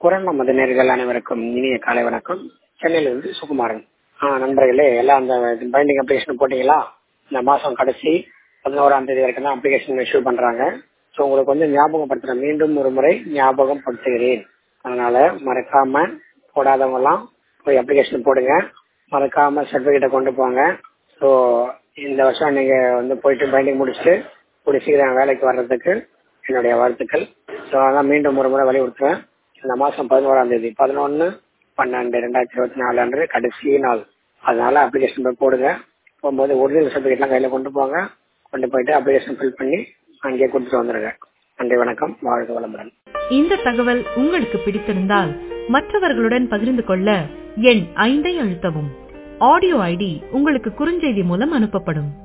குரல் நமது நேர்கள் அனைவருக்கும் இனிய காலை வணக்கம் சென்னையிலிருந்து சுகுமாரன் ஆ நண்பர்களே எல்லாம் அந்த பைண்டிங் அப்ளிகேஷன் போட்டீங்களா இந்த மாசம் கடைசி பதினோராம் தேதி வரைக்கும் தான் அப்ளிகேஷன் இஷ்யூ பண்றாங்க ஸோ உங்களுக்கு வந்து ஞாபகப்படுத்துறேன் மீண்டும் ஒரு முறை ஞாபகப்படுத்துகிறேன் அதனால மறக்காம போடாதவங்க எல்லாம் போய் அப்ளிகேஷன் போடுங்க மறக்காம சர்டிபிகேட்டை கொண்டு போங்க ஸோ இந்த வருஷம் நீங்க வந்து போயிட்டு பைண்டிங் முடிச்சுட்டு கூடிய சீக்கிரம் வேலைக்கு வர்றதுக்கு என்னுடைய வாழ்த்துக்கள் ஸோ அதான் மீண்டும் ஒரு முறை வலியுறுத்துவேன் இந்த மாசம் பதினோராம் தேதி பதினொன்னு பன்னெண்டு ரெண்டாயிரத்தி இருபத்தி நாலு அன்று கடைசி நாள் அதனால அப்ளிகேஷன் போய் போடுங்க போகும்போது ஒரிஜினல் சர்டிஃபிகேட்லாம் கையில கொண்டு போங்க கொண்டு போயிட்டு அப்ளிகேஷன் ஃபில் பண்ணி அங்கேயே கொடுத்துட்டு வந்துருங்க நன்றி வணக்கம் வாழ்க வளமுடன் இந்த தகவல் உங்களுக்கு பிடித்திருந்தால் மற்றவர்களுடன் பகிர்ந்து கொள்ள எண் ஐந்தை அழுத்தவும் ஆடியோ ஐடி உங்களுக்கு குறுஞ்செய்தி மூலம் அனுப்பப்படும்